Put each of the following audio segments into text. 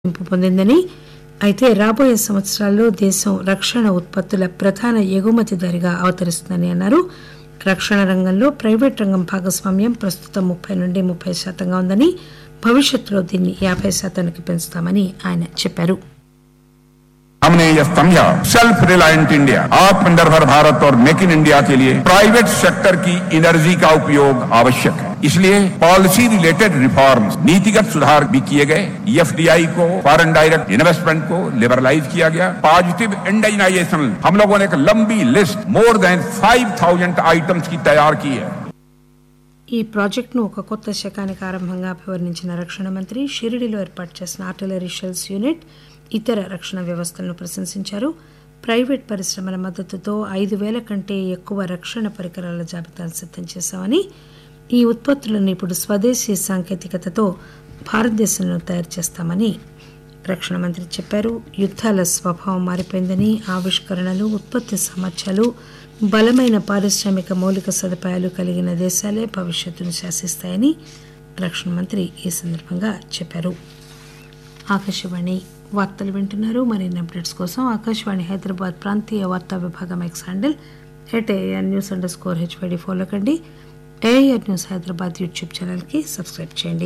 గుర్తింపు పొందిందని అయితే రాబోయే సంవత్సరాల్లో దేశం రక్షణ ఉత్పత్తుల ప్రధాన ఎగుమతిదారుగా అవతరిస్తుందని అన్నారు రక్షణ రంగంలో ప్రైవేట్ రంగం భాగస్వామ్యం ప్రస్తుతం ముప్పై నుండి ముప్పై శాతంగా ఉందని భవిష్యత్తులో దీన్ని యాభై శాతానికి పెంచుతామని ఆయన చెప్పారు हमने यह समझा सेल्फ रिलायंट इंडिया आत्मनिर्भर भारत और मेक इन इंडिया के लिए प्राइवेट सेक्टर की एनर्जी का उपयोग आवश्यक है इसलिए पॉलिसी रिलेटेड रिफॉर्म्स नीतिगत सुधार भी किए गए एफडीआई को फॉरेन डायरेक्ट इन्वेस्टमेंट को लिबरलाइज किया गया पॉजिटिव इंडाइनाइजेशन हम लोगों ने एक लंबी लिस्ट मोर देन 5000 आइटम्स की तैयार की है ఈ ప్రాజెక్టును ఒక కొత్త శకానికి ఆరంభంగా అభివర్ణించిన రక్షణ మంత్రి షిరిడిలో ఏర్పాటు చేసిన ఆర్టిలరీ షెల్స్ యూనిట్ ఇతర రక్షణ వ్యవస్థలను ప్రశంసించారు ప్రైవేట్ పరిశ్రమల మద్దతుతో ఐదు వేల కంటే ఎక్కువ రక్షణ పరికరాల జాబితాను సిద్ధం చేశామని ఈ ఉత్పత్తులను ఇప్పుడు స్వదేశీ సాంకేతికతతో భారతదేశంలో తయారు చేస్తామని రక్షణ మంత్రి చెప్పారు యుద్ధాల స్వభావం మారిపోయిందని ఆవిష్కరణలు ఉత్పత్తి సామర్థ్యాలు బలమైన పారిశ్రామిక మౌలిక సదుపాయాలు కలిగిన దేశాలే భవిష్యత్తును శాసిస్తాయని రక్షణ మంత్రి ఈ సందర్భంగా చెప్పారు ఆకాశవాణి వార్తలు వింటున్నారు మరిన్ని అప్డేట్స్ కోసం ఆకాశవాణి హైదరాబాద్ ప్రాంతీయ వార్తా విభాగం X handle at air news underscore HYD follow కండి ఏఆర్ న్యూస్ హైదరాబాద్ యూట్యూబ్ ఛానల్కి సబ్స్క్రైబ్ చేయండి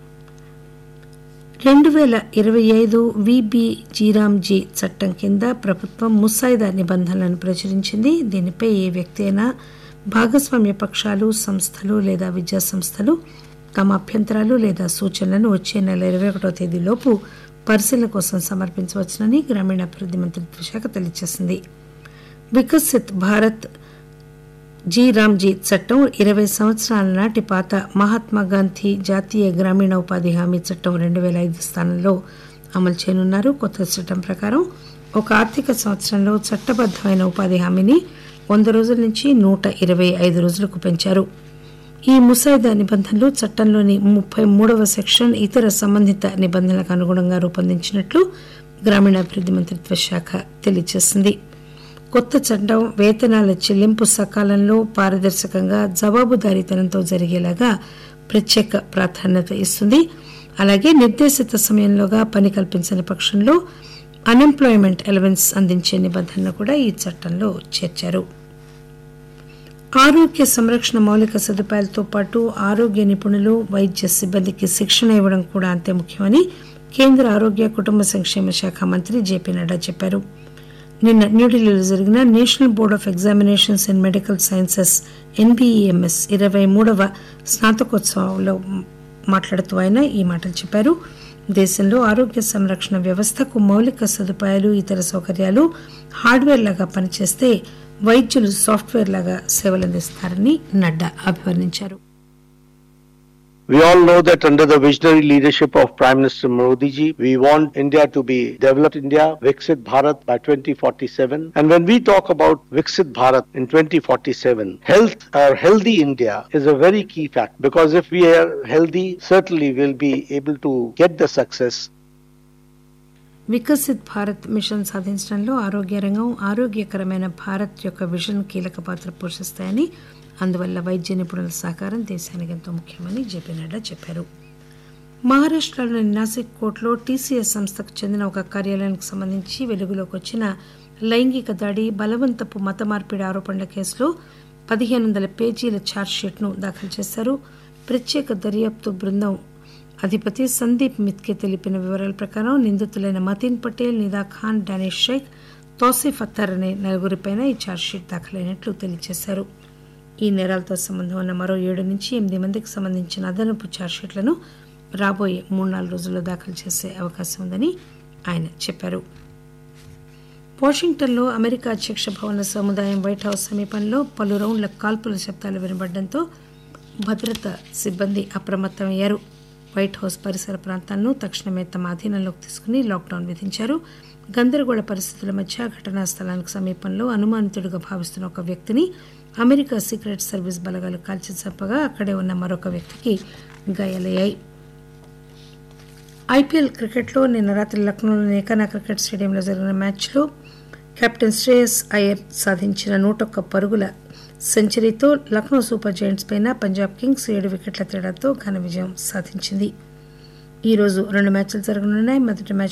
రెండు వేల ఇరవై ఐదు విబి జీరామ్జీ చట్టం కింద ప్రభుత్వం ముసాయిదా నిబంధనలను ప్రచురించింది దీనిపై ఏ వ్యక్తి అయినా భాగస్వామ్య పక్షాలు సంస్థలు లేదా విద్యా సంస్థలు తమ అభ్యంతరాలు లేదా సూచనలను వచ్చే నెల ఇరవై ఒకటో తేదీలోపు పరిశీలన కోసం సమర్పించవచ్చునని గ్రామీణాభివృద్ధి మంత్రిత్వ శాఖ తెలియజేసింది వికసిత్ భారత్ జీ రామ్జీ చట్టం ఇరవై సంవత్సరాల నాటి పాత మహాత్మా గాంధీ జాతీయ గ్రామీణ ఉపాధి హామీ చట్టం రెండు వేల ఐదు స్థానంలో అమలు చేయనున్నారు కొత్త చట్టం ప్రకారం ఒక ఆర్థిక సంవత్సరంలో చట్టబద్దమైన ఉపాధి హామీని వంద రోజుల నుంచి నూట ఇరవై ఐదు రోజులకు పెంచారు ఈ ముసాయిదా నిబంధనలు చట్టంలోని ముప్పై మూడవ సెక్షన్ ఇతర సంబంధిత నిబంధనలకు అనుగుణంగా రూపొందించినట్లు గ్రామీణాభివృద్ధి మంత్రిత్వ శాఖ తెలియజేసింది కొత్త చట్టం వేతనాల చెల్లింపు సకాలంలో పారదర్శకంగా జవాబుదారీతనంతో జరిగేలాగా ప్రత్యేక ప్రాధాన్యత ఇస్తుంది అలాగే నిర్దేశిత సమయంలోగా పని కల్పించని పక్షంలో అన్ఎంప్లాయ్మెంట్ అలవెన్స్ అందించే నిబంధనను కూడా ఈ చట్టంలో చేర్చారు ఆరోగ్య సంరక్షణ మౌలిక సదుపాయాలతో పాటు ఆరోగ్య నిపుణులు వైద్య సిబ్బందికి శిక్షణ ఇవ్వడం కూడా అంతే ముఖ్యమని కేంద్ర ఆరోగ్య కుటుంబ సంక్షేమ శాఖ మంత్రి జేపీ నడ్డా చెప్పారు నిన్న న్యూఢిల్లీలో జరిగిన national board of examinations in medical sciences NBEMS ఇరవై మూడవ స్నాతకోత్సవంలో మాట్లాడుతూ ఆయన ఈ మాటలు చెప్పారు దేశంలో ఆరోగ్య సంరక్షణ వ్యవస్థకు మౌలిక సదుపాయాలు ఇతర సౌకర్యాలు హార్డ్వేర్ లాగా పనిచేస్తే వైద్యులు సాఫ్ట్వేర్ లాగా సేవలందిస్తారని నడ్డా అభివర్ణించారు We all know that under the visionary leadership of Prime Minister Modi ji, we want India to be developed India, Viksit Bharat by 2047. And when we talk about Viksit Bharat in 2047, health or healthy India is a very key fact because if we are healthy, certainly we'll be able to get the success Viksit Bharat mission సాధించడంలో ఆరోగ్య రంగం ఆరోగ్యకరమైన భారత్ యొక్క vision కీలక పాత్ర పోషిస్తాయని అందువల్ల వైద్య నిపుణుల సహకారం దేశానికి ఎంతో ముఖ్యమని జేపీ నడ్డా చెప్పారు మహారాష్ట్రలోని నాసిక్ కోర్టులో టీసీఎస్ సంస్థకు చెందిన ఒక కార్యాలయానికి సంబంధించి వెలుగులోకి వచ్చిన లైంగిక దాడి బలవంతపు మత మార్పిడి ఆరోపణల కేసులో పదిహేను వందల పేజీల ఛార్జ్షీట్ను దాఖలు చేశారు ప్రత్యేక దర్యాప్తు బృందం అధిపతి సందీప్ మిత్కే తెలిపిన వివరాల ప్రకారం నిందితులైన మతీన్ పటేల్ నిదా ఖాన్ డానిష్ షేక్ తోసిఫ్ అత్తర్ అనే నలుగురిపైన ఈ ఛార్జ్షీట్ దాఖలైనట్లు తెలియజేశారు ఈ నేరాలతో సంబంధం ఉన్న మరో ఏడు నుంచి ఎనిమిది మందికి సంబంధించిన అదనపు ఛార్జ్షీట్లను రాబోయే మూడు నాలుగు రోజుల్లో దాఖలు చేసే అవకాశం ఉందని ఆయన చెప్పారు వాషింగ్టన్లో అమెరికా అధ్యక్ష భవన సముదాయం వైట్ హౌస్ సమీపంలో పలు రౌండ్ల కాల్పుల శబ్దాలు వినబడడంతో భద్రతా సిబ్బంది అప్రమత్తమయ్యారు వైట్ హౌస్ పరిసర ప్రాంతాలను తక్షణమే తమ అధీనంలోకి తీసుకుని లాక్డౌన్ విధించారు గందరగోళ పరిస్థితుల మధ్య ఘటనా స్థలానికి సమీపంలో అనుమానితుడిగా భావిస్తున్న ఒక వ్యక్తిని అమెరికా సీక్రెట్ సర్వీస్ బలగాలు కాల్చి చంపగా అక్కడే ఉన్న మరొక వ్యక్తికి గాయాలయ్యాయి ఐపీఎల్ క్రికెట్లో నిన్న రాత్రి లక్నోలోని ఏకానా క్రికెట్ స్టేడియంలో జరిగిన మ్యాచ్లో కెప్టెన్ శ్రేయస్ అయ్యర్ సాధించిన నూటొక్క పరుగుల సెంచరీతో లక్నో సూపర్ జైంట్స్ పైన పంజాబ్ కింగ్స్ ఏడు వికెట్ల తేడాతో ఘన విజయం సాధించింది ఈ రోజు రెండు మ్యాచ్లు జరగనున్నాయి మొదటి మ్యాచ్